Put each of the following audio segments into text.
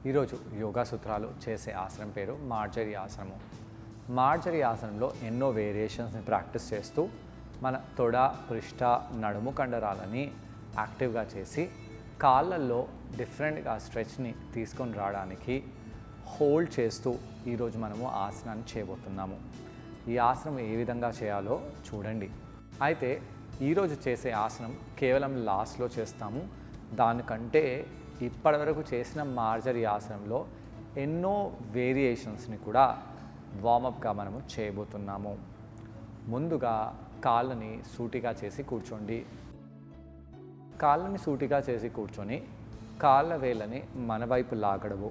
ఈరోజు యోగా సూత్రాలు చేసే ఆసనం పేరు మార్జరీ ఆసనము మార్జరీ ఆసనంలో ఎన్నో వేరియేషన్స్ని ప్రాక్టీస్ చేస్తూ మన తొడ పృష్ఠ నడుము కండరాలని యాక్టివ్గా చేసి కాళ్ళల్లో డిఫరెంట్గా స్ట్రెచ్ని తీసుకొని రావడానికి హోల్డ్ చేస్తూ ఈరోజు మనము ఆసనాన్ని చేయబోతున్నాము ఈ ఆసనం ఏ విధంగా చేయాలో చూడండి అయితే ఈరోజు చేసే ఆసనం కేవలం లాస్ట్లో చేస్తాము దానికంటే ఇప్పటివరకు చేసిన మార్జరీ ఆసనంలో ఎన్నో వేరియేషన్స్ని కూడా వార్మప్గా మనము చేయబోతున్నాము ముందుగా కాళ్ళని సూటిగా చేసి కూర్చోండి కాళ్ళని సూటిగా చేసి కూర్చొని కాళ్ళ వేళ్ళని మన వైపు లాగడము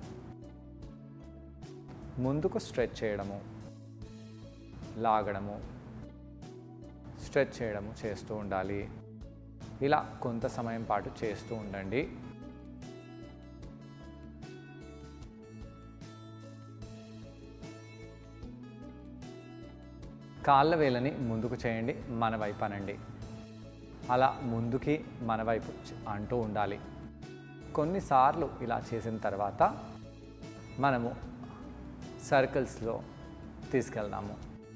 ముందుకు స్ట్రెచ్ చేయడము లాగడము స్ట్రెచ్ చేయడము చేస్తూ ఉండాలి ఇలా కొంత సమయం పాటు చేస్తూ ఉండండి కాళ్ళ వేలని ముందుకు చేయండి మన వైపు అనండి అలా ముందుకి మన వైపు చ- అంటూ ఉండాలి కొన్నిసార్లు ఇలా చేసిన తర్వాత మనము సర్కిల్స్లో తీసుకెళ్దాము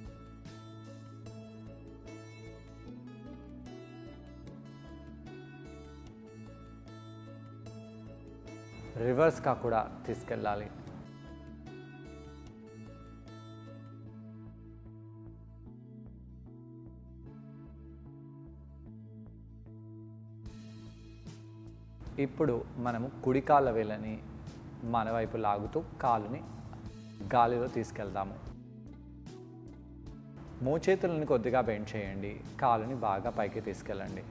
రివర్స్గా కూడా తీసుకెళ్ళాలి ఇప్పుడు మనము కుడి కాళ్ళ వేళ్ళని మన వైపు లాగుతూ కాలుని గాలిలో తీసుకెళ్దాము మోచేతులను కొద్దిగా బెండ్ చేయండి కాలుని బాగా పైకి తీసుకెళ్ళండి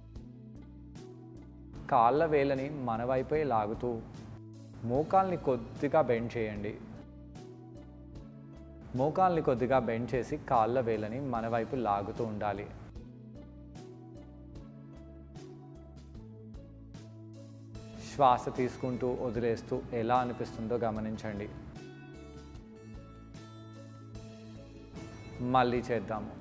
కాళ్ళ వేళ్ళని మన వైపే లాగుతూ మోకాల్ని కొద్దిగా బెండ్ చేయండి మోకాల్ని కొద్దిగా బెండ్ చేసి కాళ్ళ వేళ్ళని మన వైపు లాగుతూ ఉండాలి శ్వాస తీసుకుంటూ వదిలేస్తూ ఎలా అనిపిస్తుందో గమనించండి మళ్ళీ చేద్దాము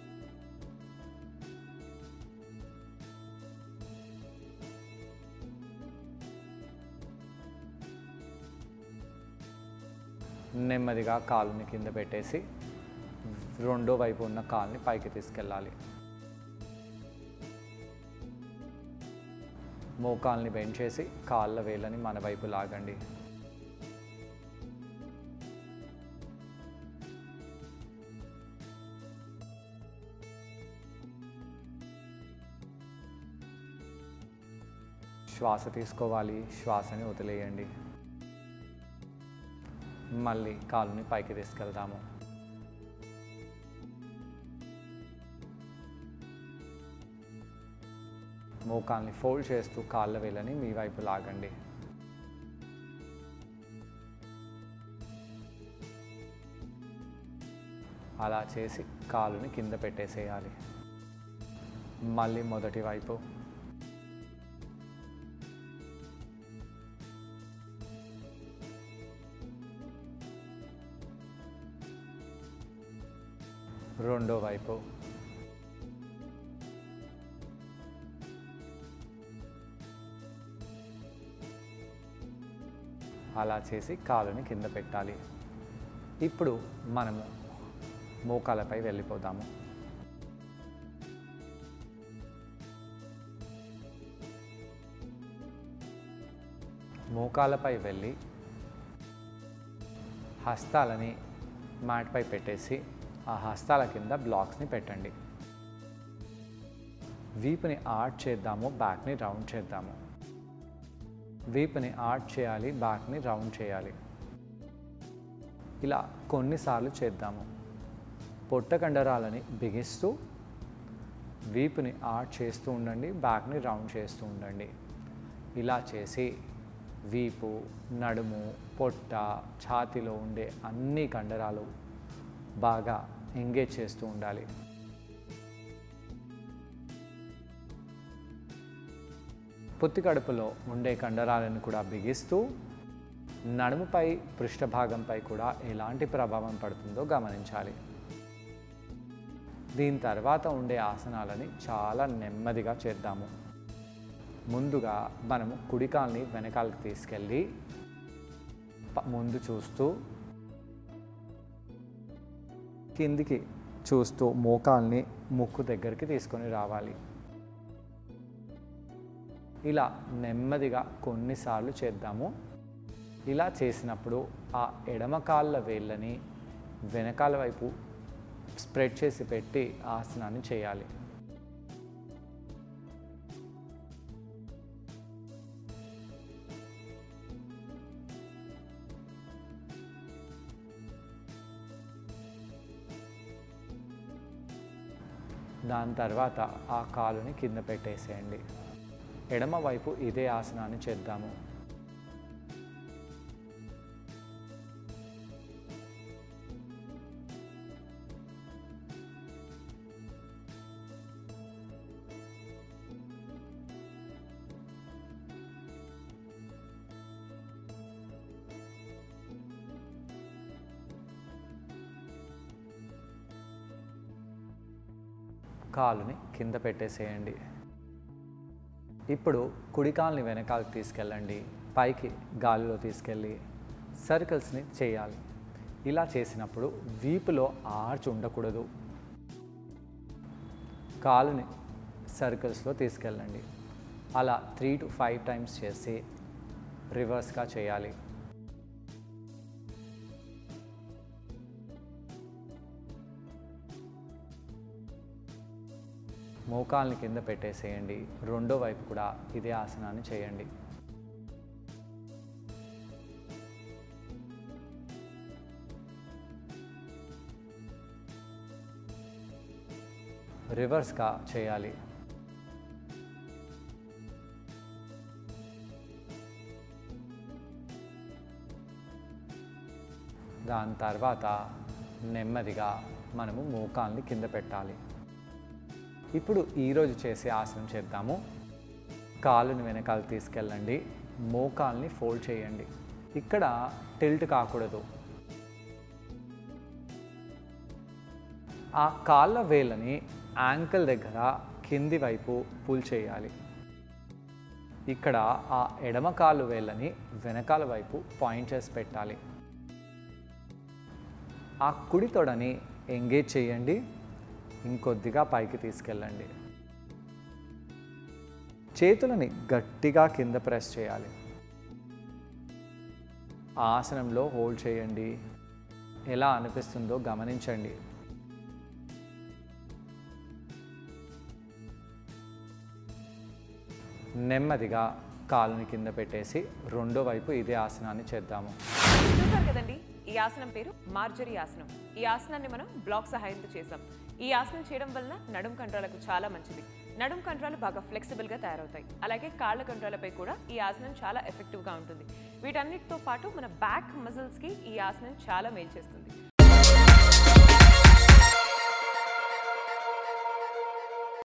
నెమ్మదిగా కాలుని కింద పెట్టేసి రెండో వైపు ఉన్న కాలుని పైకి తీసుకెళ్ళాలి మోకాల్ని బెండ్ చేసి కాళ్ళ వేళ్ళని మన వైపు లాగండి శ్వాస తీసుకోవాలి శ్వాసని వదిలేయండి మళ్ళీ కాలుని పైకి తీసుకెళ్దాము మోకాల్ని ఫోల్డ్ చేస్తూ కాళ్ళ వేళ్ళని మీ వైపు లాగండి అలా చేసి కాలుని కింద పెట్టేసేయాలి మళ్ళీ మొదటి వైపు రెండో వైపు అలా చేసి కాలుని కింద పెట్టాలి ఇప్పుడు మనము మోకాలపై వెళ్ళిపోదాము మోకాలపై వెళ్ళి హస్తాలని మ్యాట్పై పెట్టేసి ఆ హస్తాల కింద బ్లాక్స్ని పెట్టండి వీపుని ఆర్ట్ చేద్దాము బ్యాక్ని రౌండ్ చేద్దాము వీపుని ఆర్ట్ చేయాలి బ్యాక్ని రౌండ్ చేయాలి ఇలా కొన్నిసార్లు చేద్దాము పొట్ట కండరాలని బిగిస్తూ వీపుని ఆర్ట్ చేస్తూ ఉండండి బ్యాక్ని రౌండ్ చేస్తూ ఉండండి ఇలా చేసి వీపు నడుము పొట్ట ఛాతీలో ఉండే అన్ని కండరాలు బాగా ఎంగేజ్ చేస్తూ ఉండాలి పుత్తి కడుపులో ఉండే కండరాలను కూడా బిగిస్తూ నడుముపై పృష్ఠభాగంపై కూడా ఎలాంటి ప్రభావం పడుతుందో గమనించాలి దీని తర్వాత ఉండే ఆసనాలని చాలా నెమ్మదిగా చేద్దాము ముందుగా మనము కుడికాల్ని వెనకాలకి తీసుకెళ్ళి ప- ముందు చూస్తూ కిందికి చూస్తూ మోకాల్ని ముక్కు దగ్గరికి తీసుకొని రావాలి ఇలా నెమ్మదిగా కొన్నిసార్లు చేద్దాము ఇలా చేసినప్పుడు ఆ ఎడమ కాళ్ళ వేళ్ళని వెనకాల వైపు స్ప్రెడ్ చేసి పెట్టి ఆసనాన్ని చేయాలి దాని తర్వాత ఆ కాలుని కింద పెట్టేసేయండి ఎడమ వైపు ఇదే ఆసనాన్ని చేద్దాము కాలుని కింద పెట్టేసేయండి ఇప్పుడు కుడి కాలుని వెనకాలకి తీసుకెళ్ళండి పైకి గాలిలో తీసుకెళ్ళి సర్కిల్స్ని చేయాలి ఇలా చేసినప్పుడు వీపులో ఆర్చ్ ఉండకూడదు కాలుని సర్కిల్స్లో తీసుకెళ్ళండి అలా త్రీ టు ఫైవ్ టైమ్స్ చేసి రివర్స్గా చేయాలి మోకాల్ని కింద పెట్టేసేయండి రెండో వైపు కూడా ఇదే ఆసనాన్ని చేయండి రివర్స్గా చేయాలి దాని తర్వాత నెమ్మదిగా మనము మోకాల్ని కింద పెట్టాలి ఇప్పుడు ఈరోజు చేసే ఆసనం చేద్దాము కాలుని వెనకాల తీసుకెళ్ళండి మోకాల్ని ఫోల్డ్ చేయండి ఇక్కడ టిల్ట్ కాకూడదు ఆ కాళ్ళ వేళ్ళని యాంకిల్ దగ్గర కింది వైపు పుల్ చేయాలి ఇక్కడ ఆ ఎడమ కాలు వేళ్ళని వెనకాల వైపు పాయింట్ చేసి పెట్టాలి ఆ కుడి తొడని ఎంగేజ్ చేయండి ఇంకొద్దిగా పైకి తీసుకెళ్ళండి చేతులని గట్టిగా కింద ప్రెస్ చేయాలి ఆసనంలో హోల్డ్ చేయండి ఎలా అనిపిస్తుందో గమనించండి నెమ్మదిగా కాలుని కింద పెట్టేసి రెండో వైపు ఇదే ఆసనాన్ని చేద్దాము చూసారు కదండి ఈ ఆసనం పేరు మార్జరీ ఆసనం ఈ ఆసనాన్ని మనం బ్లాక్ సహాయంతో చేసాం ఈ ఆసనం చేయడం వలన నడుం కంట్రోలకు చాలా మంచిది నడుం కంట్రోల్ బాగా ఫ్లెక్సిబుల్ గా తయారవుతాయి అలాగే కాళ్ళ కంట్రోలపై కూడా ఈ ఆసనం చాలా ఎఫెక్టివ్ గా ఉంటుంది వీటన్నిటితో పాటు మన బ్యాక్ మజిల్స్ కి ఈ ఆసనం చాలా మేలు చేస్తుంది